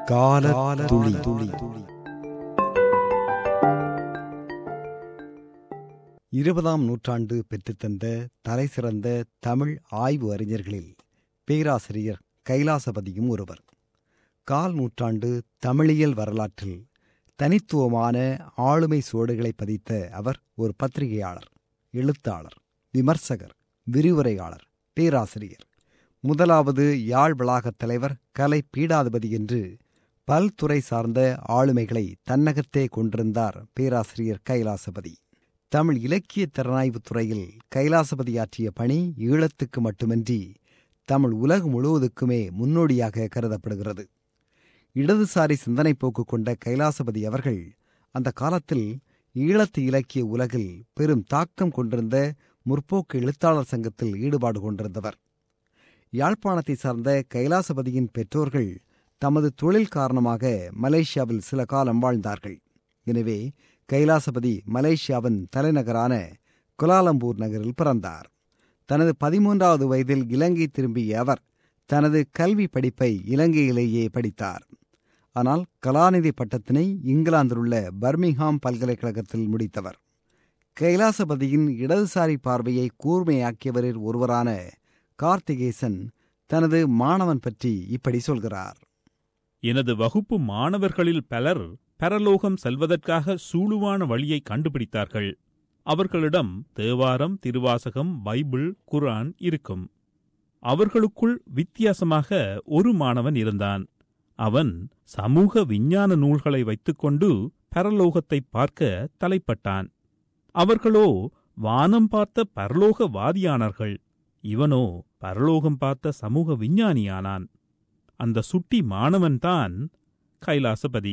கால துளி துளி இருபதாம் நூற்றாண்டு பெற்றுத்தந்த தலைசிறந்த தமிழ் ஆய்வு அறிஞர்களில் பேராசிரியர் கைலாசபதியும் ஒருவர் கால் நூற்றாண்டு தமிழியல் வரலாற்றில் தனித்துவமான ஆளுமை சுவடுகளை பதித்த அவர் ஒரு பத்திரிகையாளர் எழுத்தாளர் விமர்சகர் விரிவுரையாளர் பேராசிரியர் முதலாவது யாழ் வளாகத் தலைவர் கலை பீடாதிபதி என்று பல்துறை சார்ந்த ஆளுமைகளை தன்னகத்தே கொண்டிருந்தார் பேராசிரியர் கைலாசபதி தமிழ் இலக்கிய திறனாய்வுத் துறையில் கைலாசபதி ஆற்றிய பணி ஈழத்துக்கு மட்டுமின்றி தமிழ் உலகு முழுவதுக்குமே முன்னோடியாக கருதப்படுகிறது இடதுசாரி சிந்தனை போக்கு கொண்ட கைலாசபதி அவர்கள் அந்த காலத்தில் ஈழத்து இலக்கிய உலகில் பெரும் தாக்கம் கொண்டிருந்த முற்போக்கு எழுத்தாளர் சங்கத்தில் ஈடுபாடு கொண்டிருந்தவர் யாழ்ப்பாணத்தை சார்ந்த கைலாசபதியின் பெற்றோர்கள் தமது தொழில் காரணமாக மலேசியாவில் சில காலம் வாழ்ந்தார்கள் எனவே கைலாசபதி மலேசியாவின் தலைநகரான குலாலம்பூர் நகரில் பிறந்தார் தனது பதிமூன்றாவது வயதில் இலங்கை திரும்பிய அவர் தனது கல்வி படிப்பை இலங்கையிலேயே படித்தார் ஆனால் கலாநிதி பட்டத்தினை இங்கிலாந்திலுள்ள பர்மிங்ஹாம் பல்கலைக்கழகத்தில் முடித்தவர் கைலாசபதியின் இடதுசாரி பார்வையை கூர்மையாக்கியவரில் ஒருவரான கார்த்திகேசன் தனது மாணவன் பற்றி இப்படி சொல்கிறார் எனது வகுப்பு மாணவர்களில் பலர் பரலோகம் செல்வதற்காக சூளுவான வழியை கண்டுபிடித்தார்கள் அவர்களிடம் தேவாரம் திருவாசகம் பைபிள் குரான் இருக்கும் அவர்களுக்குள் வித்தியாசமாக ஒரு மாணவன் இருந்தான் அவன் சமூக விஞ்ஞான நூல்களை வைத்துக்கொண்டு பரலோகத்தை பார்க்க தலைப்பட்டான் அவர்களோ வானம் பார்த்த பரலோகவாதியானார்கள் இவனோ பரலோகம் பார்த்த சமூக விஞ்ஞானியானான் அந்த சுட்டி மாணவன்தான் கைலாசபதி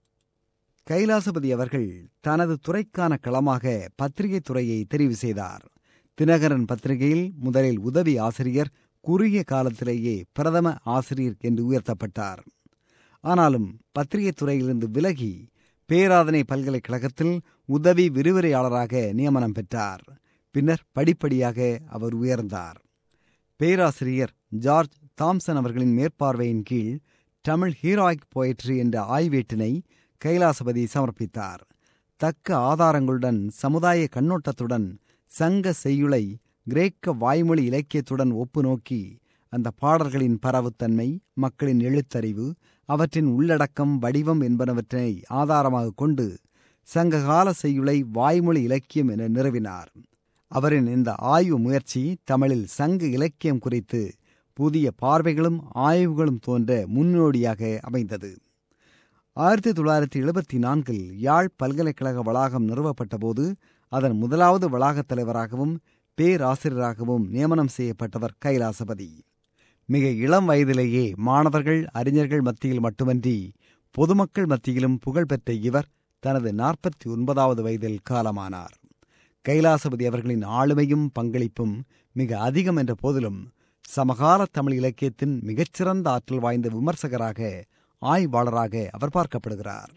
கைலாசபதி அவர்கள் தனது துறைக்கான களமாக பத்திரிகை துறையை தெரிவு செய்தார் தினகரன் பத்திரிகையில் முதலில் உதவி ஆசிரியர் குறுகிய காலத்திலேயே பிரதம ஆசிரியர் என்று உயர்த்தப்பட்டார் ஆனாலும் பத்திரிகை துறையிலிருந்து விலகி பேராதனை பல்கலைக்கழகத்தில் உதவி விரிவுரையாளராக நியமனம் பெற்றார் பின்னர் படிப்படியாக அவர் உயர்ந்தார் பேராசிரியர் ஜார்ஜ் தாம்சன் அவர்களின் மேற்பார்வையின் கீழ் தமிழ் ஹீராய்க் போயட்ரி என்ற ஆய்வேட்டினை கைலாசபதி சமர்ப்பித்தார் தக்க ஆதாரங்களுடன் சமுதாய கண்ணோட்டத்துடன் சங்க செய்யுளை கிரேக்க வாய்மொழி இலக்கியத்துடன் ஒப்பு நோக்கி அந்த பாடல்களின் பரவுத்தன்மை மக்களின் எழுத்தறிவு அவற்றின் உள்ளடக்கம் வடிவம் என்பனவற்றை ஆதாரமாக கொண்டு சங்ககால செய்யுளை வாய்மொழி இலக்கியம் என நிறுவினார் அவரின் இந்த ஆய்வு முயற்சி தமிழில் சங்க இலக்கியம் குறித்து புதிய பார்வைகளும் ஆய்வுகளும் தோன்ற முன்னோடியாக அமைந்தது ஆயிரத்தி தொள்ளாயிரத்தி எழுபத்தி நான்கில் யாழ் பல்கலைக்கழக வளாகம் நிறுவப்பட்டபோது அதன் முதலாவது வளாகத் தலைவராகவும் பேராசிரியராகவும் நியமனம் செய்யப்பட்டவர் கைலாசபதி மிக இளம் வயதிலேயே மாணவர்கள் அறிஞர்கள் மத்தியில் மட்டுமன்றி பொதுமக்கள் மத்தியிலும் புகழ்பெற்ற இவர் தனது நாற்பத்தி ஒன்பதாவது வயதில் காலமானார் கைலாசபதி அவர்களின் ஆளுமையும் பங்களிப்பும் மிக அதிகம் என்ற போதிலும் சமகால தமிழ் இலக்கியத்தின் மிகச்சிறந்த ஆற்றல் வாய்ந்த விமர்சகராக ஆய்வாளராக அவர் பார்க்கப்படுகிறார்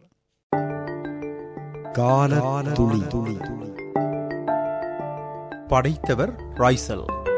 கால துளி துளி படைத்தவர் ராய்சல்